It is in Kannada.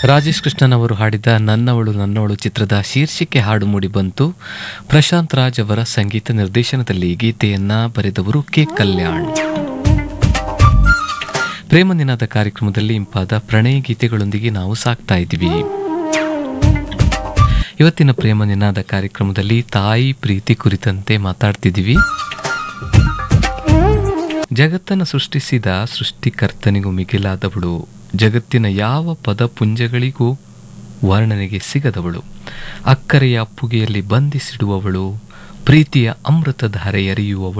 ರಾಜೇಶ್ ಕೃಷ್ಣನ್ ಅವರು ಹಾಡಿದ ನನ್ನವಳು ನನ್ನವಳು ಚಿತ್ರದ ಶೀರ್ಷಿಕೆ ಹಾಡು ಮೂಡಿ ಬಂತು ಪ್ರಶಾಂತ್ ರಾಜ್ ಅವರ ಸಂಗೀತ ನಿರ್ದೇಶನದಲ್ಲಿ ಗೀತೆಯನ್ನ ಬರೆದವರು ಕೆ ಕಲ್ಯಾಣ್ ಪ್ರೇಮ ನಿನಾದ ಕಾರ್ಯಕ್ರಮದಲ್ಲಿ ಇಂಪಾದ ಪ್ರಣಯ ಗೀತೆಗಳೊಂದಿಗೆ ನಾವು ಸಾಕ್ತಾ ಇದ್ದೀವಿ ಇವತ್ತಿನ ಪ್ರೇಮ ನಿನಾದ ಕಾರ್ಯಕ್ರಮದಲ್ಲಿ ತಾಯಿ ಪ್ರೀತಿ ಕುರಿತಂತೆ ಮಾತಾಡ್ತಿದ್ದೀವಿ ಜಗತ್ತನ್ನು ಸೃಷ್ಟಿಸಿದ ಸೃಷ್ಟಿಕರ್ತನಿಗೂ ಮಿಗಿಲಾದವಳು ಜಗತ್ತಿನ ಯಾವ ಪದಪುಂಜಗಳಿಗೂ ವರ್ಣನೆಗೆ ಸಿಗದವಳು ಅಕ್ಕರೆಯ ಅಪ್ಪುಗೆಯಲ್ಲಿ ಬಂಧಿಸಿಡುವವಳು ಪ್ರೀತಿಯ ಅಮೃತಧಾರೆ ಎರೆಯುವವಳು